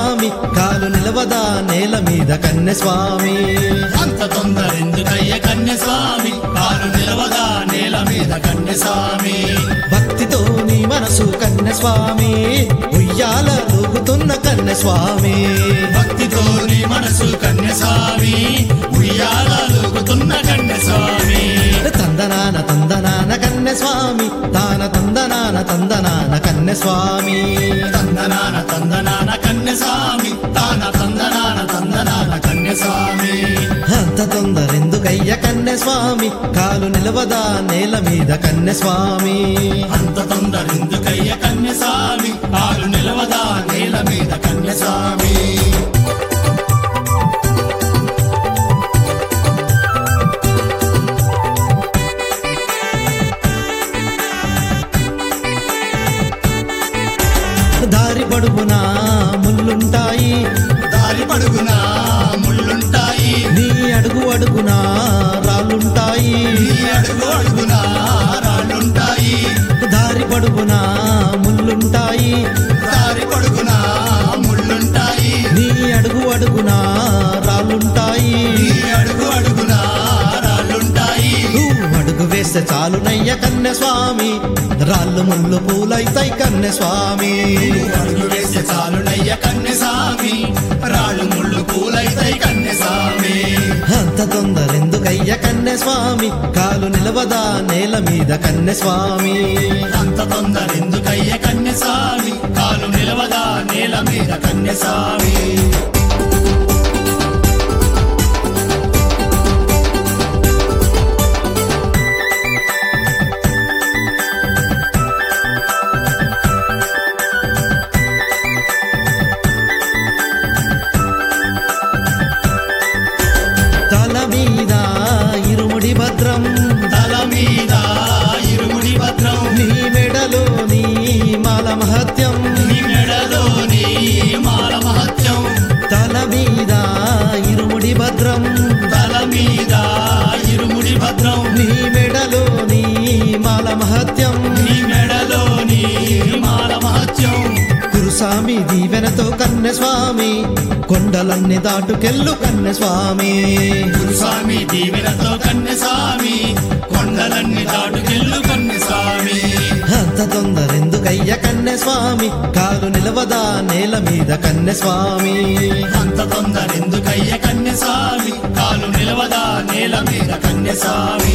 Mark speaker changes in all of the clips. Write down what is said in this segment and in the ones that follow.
Speaker 1: స్వామి కాలు నిలవదా నేల మీద కన్నె స్వామి
Speaker 2: అంత తొందరెందుకయ్య కన్య స్వామి కాలు నిలవదా నేల మీద కన్య స్వామి
Speaker 1: భక్తితో నీ మనసు కన్నె స్వామి ఉయ్యాల లూగుతున్న కన్నె స్వామి
Speaker 2: భక్తితో నీ మనసు కన్య స్వామి ఉయ్యాలూగుతున్న కన్య స్వామి
Speaker 1: తందనాన తందనాన కన్నె స్వామి తాన తందనాన తందనాన కన్నె స్వామి
Speaker 2: తందనాన తందనాన కన్య స్వామి తాన తందనాన తందనాన కన్య స్వామి
Speaker 1: అంత తొందరెందుకయ్య కన్నె స్వామి కాలు నిలవదా నేల మీద కన్నె స్వామి
Speaker 2: అంత తొందరెందుకయ్య కన్య స్వామి కాలు నిలవదా నేల మీద కన్య స్వామి
Speaker 1: దారి పడుగునా ముల్లుంటాయి
Speaker 2: దారి పడుగునా ముళ్ళుంటాయి
Speaker 1: నీ అడుగు అడుగునా రాళ్ళుంటాయి
Speaker 2: ఈ అడుగు అడుగునా రాళ్ళుంటాయి
Speaker 1: దారి పడుగునా ముల్లుంటాయి
Speaker 2: దారి పడుగునా ముళ్ళుంటాయి
Speaker 1: నీ అడుగు అడుగునా రాళ్ళుంటాయి
Speaker 2: ఈ అడుగు అడుగునా రాళ్ళుంటాయి
Speaker 1: నువ్వు అడుగు వేస్తే చాలునయ్య కన్నె స్వామి రాళ్ళు ముళ్ళు పూలైతాయి కన్నె స్వామి
Speaker 2: అడుగు వేస్తే చాలునయ్య కన్య స్వామి రాళ్ళు ముళ్ళు పూలైతాయి కన్య స్వామి
Speaker 1: అంత తొందరెందుకయ్య కన్నె స్వామి కాలు నిలవదా నేల మీద కన్నె స్వామి
Speaker 2: అంత తొందరెందుకయ్య కన్య స్వామి కాలు నిలవదా నేల మీద కన్య స్వామి
Speaker 1: తల మీద ఇరుముడి భద్రం
Speaker 2: తల మీద ఇరుముడి భద్రం
Speaker 1: నీ మెడలో నీ మాల మహత్యం
Speaker 2: నీ మెడలోని మాల మహత్యం
Speaker 1: తల మీద ఇరుముడి భద్రం
Speaker 2: తల మీద ఇరుముడి భద్రం
Speaker 1: నీ మెడలో నీ మాల మహత్యం
Speaker 2: నీ మెడలోని మాల మహత్యం
Speaker 1: కురుసామి దీవెనతో కన్నె స్వామి కొండలన్నీ దాటుకెళ్ళు కన్నె స్వామి
Speaker 2: గురుస్వామి దీవెనతో కన్య స్వామి కొండలన్నీ దాటుకెళ్ళు కన్య స్వామి
Speaker 1: అంత తొందరెందుకయ్య కన్నె స్వామి కాలు నిలవదా నేల మీద కన్నె స్వామి
Speaker 2: అంత తొందరెందుకయ్య కన్య స్వామి కాలు నిలవదా నేల మీద కన్య స్వామి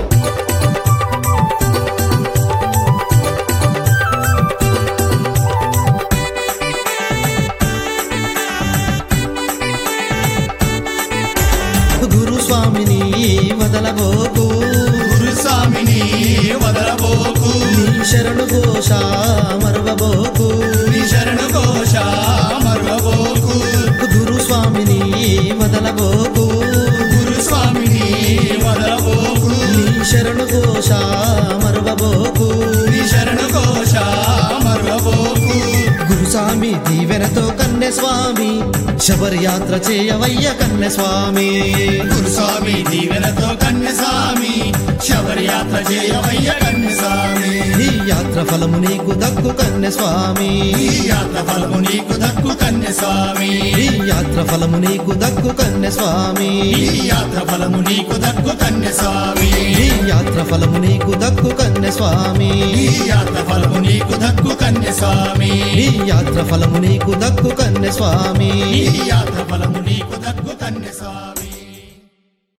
Speaker 1: గురుస్వామిని వదలబోకు
Speaker 2: గురుస్వామిని వదలబోకు
Speaker 1: నీ శరణు ఘోష మరవబోకు
Speaker 2: నీ శరణు ఘోష మరవబోకు
Speaker 1: గురుస్వామిని వదలబోకు
Speaker 2: గురుస్వామిని వదలబోకు
Speaker 1: నీ శరణు ఘోష మరవబోకు
Speaker 2: నీ శరణు ఘోష మరవబోకు
Speaker 1: గురుస్వామి దీవెనతో కన్నె స్వామి శబరి యాత్ర చేయవయ్య కన్నె స్వామి
Speaker 2: గురుస్వామి దీవెనతో కన్య స్వామి శబరి యాత్ర చేయవయ్య కన్య స్వామి
Speaker 1: ఈ యాత్ర ఫలము నీకు దక్కు కన్నె స్వామి
Speaker 2: ఈ యాత్ర ఫలము నీకు దక్కు కన్య స్వామి
Speaker 1: ఈ యాత్ర ఫలము నీకు దక్కు కన్నె స్వామి
Speaker 2: ఈ యాత్ర ఫలము నీకు దక్కు కన్య స్వామి
Speaker 1: ఈ యాత్ర ఫలము నీకు దక్కు కన్నె స్వామి
Speaker 2: ఈ యాత్ర ఫలము నీకు దక్కు కన్య స్వామి
Speaker 1: ఈ యాత్ర ఫలము నీకు దక్కు కన్నె స్వామి
Speaker 2: ఈ యాత్ర ఫలము నీకు దక్కు కన్య స్వామి